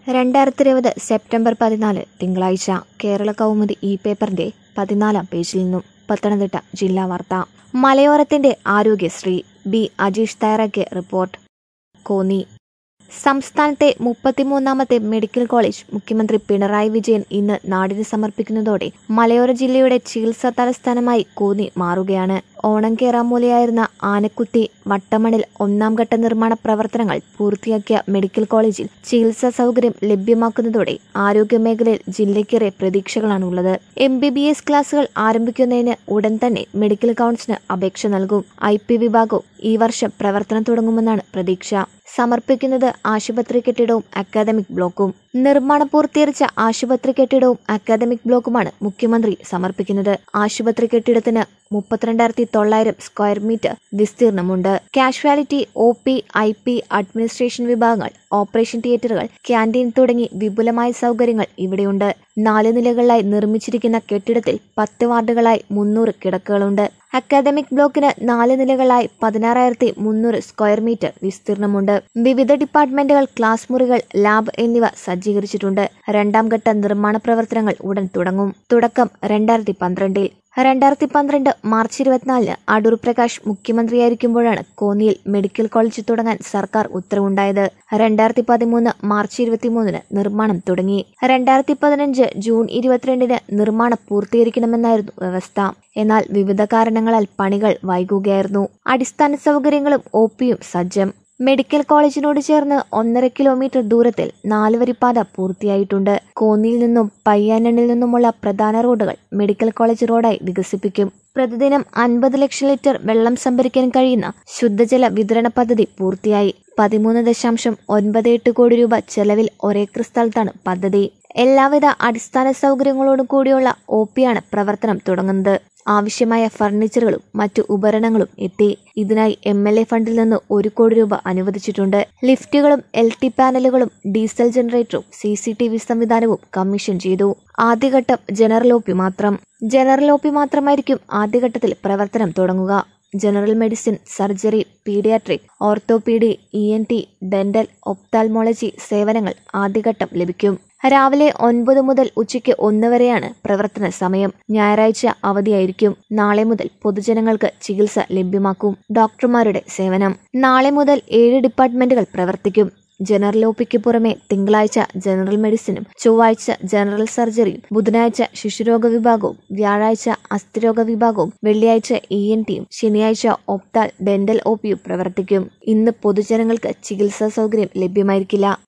രണ്ടായിരത്തി ഇരുപത് സെപ്റ്റംബർ പതിനാല് തിങ്കളാഴ്ച കേരള കൗമുദി ഇ പേപ്പറിന്റെ പതിനാലാം പേജിൽ നിന്നും പത്തനംതിട്ട ജില്ലാ വാർത്ത മലയോരത്തിന്റെ ആരോഗ്യശ്രീ ബി അജീഷ് തയ്യാറാക്കിയ റിപ്പോർട്ട് കോന്നി സംസ്ഥാനത്തെ മുപ്പത്തിമൂന്നാമത്തെ മെഡിക്കൽ കോളേജ് മുഖ്യമന്ത്രി പിണറായി വിജയൻ ഇന്ന് നാടിന് സമർപ്പിക്കുന്നതോടെ മലയോര ജില്ലയുടെ ചികിത്സാ തലസ്ഥാനമായി കോന്നി മാറുകയാണ് ഓണം കേറാമൂലയായിരുന്ന ആനക്കുത്തി വട്ടമണിൽ ഒന്നാം ഘട്ട നിർമ്മാണ പ്രവർത്തനങ്ങൾ പൂർത്തിയാക്കിയ മെഡിക്കൽ കോളേജിൽ ചികിത്സാ സൗകര്യം ലഭ്യമാക്കുന്നതോടെ ആരോഗ്യമേഖലയിൽ ജില്ലയ്ക്കേറെ പ്രതീക്ഷകളാണുള്ളത് എം ബി ബി എസ് ക്ലാസുകൾ ആരംഭിക്കുന്നതിന് ഉടൻ തന്നെ മെഡിക്കൽ കൗൺസിലിന് അപേക്ഷ നൽകും ഐ പി വിഭാഗവും ഈ വർഷം പ്രവർത്തനം തുടങ്ങുമെന്നാണ് പ്രതീക്ഷ സമർപ്പിക്കുന്നത് ആശുപത്രി കെട്ടിടവും അക്കാദമിക് ബ്ലോക്കും നിർമ്മാണം പൂർത്തീകരിച്ച ആശുപത്രി കെട്ടിടവും അക്കാദമിക് ബ്ലോക്കുമാണ് മുഖ്യമന്ത്രി സമർപ്പിക്കുന്നത് ആശുപത്രി കെട്ടിടത്തിന് മുപ്പത്തിരണ്ടായിരത്തി തൊള്ളായിരം സ്ക്വയർ മീറ്റർ വിസ്തീർണമുണ്ട് casualty O P I P administration വിഭാഗങ്ങൾ ഓപ്പറേഷൻ തിയേറ്ററുകൾ ക്യാൻറ്റീൻ തുടങ്ങി വിപുലമായ സൗകര്യങ്ങൾ ഇവിടെയുണ്ട് നാല് നിലകളിലായി നിർമ്മിച്ചിരിക്കുന്ന കെട്ടിടത്തിൽ പത്ത് വാർഡുകളായി മുന്നൂറ് കിടക്കകളുണ്ട് അക്കാദമിക് ബ്ലോക്കിന് നാല് നിലകളായി പതിനാറായിരത്തി മുന്നൂറ് സ്ക്വയർ മീറ്റർ വിസ്തീർണമുണ്ട് വിവിധ ഡിപ്പാർട്ട്മെന്റുകൾ ക്ലാസ് മുറികൾ ലാബ് എന്നിവ സജ്ജീകരിച്ചിട്ടുണ്ട് രണ്ടാം ഘട്ട നിർമ്മാണ പ്രവർത്തനങ്ങൾ ഉടൻ തുടങ്ങും തുടക്കം രണ്ടായിരത്തി പന്ത്രണ്ടിൽ രണ്ടായിരത്തി പന്ത്രണ്ട് മാർച്ച് ഇരുപത്തിനാലിന് അടൂർ പ്രകാശ് മുഖ്യമന്ത്രിയായിരിക്കുമ്പോഴാണ് കോന്നിയിൽ മെഡിക്കൽ കോളേജ് തുടങ്ങാൻ സർക്കാർ ഉത്തരവുണ്ടായത് രണ്ടായിരത്തി പതിമൂന്ന് മാർച്ച് ഇരുപത്തിമൂന്നിന് നിർമ്മാണം തുടങ്ങി രണ്ടായിരത്തി പതിനഞ്ച് ജൂൺ ഇരുപത്തിരണ്ടിന് നിർമ്മാണം പൂർത്തീകരിക്കണമെന്നായിരുന്നു വ്യവസ്ഥ എന്നാൽ വിവിധ കാരണങ്ങളാൽ പണികൾ വൈകുകയായിരുന്നു അടിസ്ഥാന സൗകര്യങ്ങളും ഒ പിയും സജ്ജം മെഡിക്കൽ കോളേജിനോട് ചേർന്ന് ഒന്നര കിലോമീറ്റർ ദൂരത്തിൽ നാലുവരിപ്പാത പൂർത്തിയായിട്ടുണ്ട് കോന്നിയിൽ നിന്നും പയ്യാനണിൽ നിന്നുമുള്ള പ്രധാന റോഡുകൾ മെഡിക്കൽ കോളേജ് റോഡായി വികസിപ്പിക്കും പ്രതിദിനം അൻപത് ലക്ഷം ലിറ്റർ വെള്ളം സംഭരിക്കാൻ കഴിയുന്ന ശുദ്ധജല വിതരണ പദ്ധതി പൂർത്തിയായി പതിമൂന്ന് ദശാംശം ഒൻപത് എട്ട് കോടി രൂപ ചെലവിൽ ഒരേക്കർ സ്ഥലത്താണ് പദ്ധതി എല്ലാവിധ അടിസ്ഥാന സൗകര്യങ്ങളോടും കൂടിയുള്ള ഒ പിയാണ് പ്രവർത്തനം തുടങ്ങുന്നത് ആവശ്യമായ ഫർണിച്ചറുകളും മറ്റു ഉപകരണങ്ങളും എത്തി ഇതിനായി എം എൽ എ ഫണ്ടിൽ നിന്ന് ഒരു കോടി രൂപ അനുവദിച്ചിട്ടുണ്ട് ലിഫ്റ്റുകളും എൽ ടി പാനലുകളും ഡീസൽ ജനറേറ്ററും സി സി ടി വി സംവിധാനവും കമ്മീഷൻ ചെയ്തു ആദ്യഘട്ടം ജനറൽ ഒ പി മാത്രം ജനറൽ ഒ പി മാത്രമായിരിക്കും ആദ്യഘട്ടത്തിൽ പ്രവർത്തനം തുടങ്ങുക general medicine surgery paediatric orthopaedic E N T dental ophthalmology സേവനങ്ങൾ ആദ്യഘട്ടം ലഭിക്കും രാവിലെ ഒൻപത് മുതൽ ഉച്ചയ്ക്ക് ഒന്ന് വരെയാണ് പ്രവർത്തന സമയം ഞായറാഴ്ച അവധിയായിരിക്കും നാളെ മുതൽ പൊതുജനങ്ങൾക്ക് ചികിത്സ ലഭ്യമാക്കും ഡോക്ടർമാരുടെ സേവനം നാളെ മുതൽ ഏഴ് ഡിപ്പാർട്ട്മെന്റുകൾ പ്രവർത്തിക്കും ജനറൽ ഒപിക്ക് പുറമെ തിങ്കളാഴ്ച ജനറൽ മെഡിസിനും ചൊവ്വാഴ്ച ജനറൽ സർജറിയും ബുധനാഴ്ച ശിശുരോഗ വിഭാഗവും വ്യാഴാഴ്ച അസ്ഥിരോഗ വിഭാഗവും വെള്ളിയാഴ്ച ഇ എൻ ടിയും ശനിയാഴ്ച ഒപ്താൽ ഡെന്റൽ ഒ പിയും പ്രവർത്തിക്കും ഇന്ന് പൊതുജനങ്ങൾക്ക് ചികിത്സാ സൗകര്യം ലഭ്യമായിരിക്കില്ല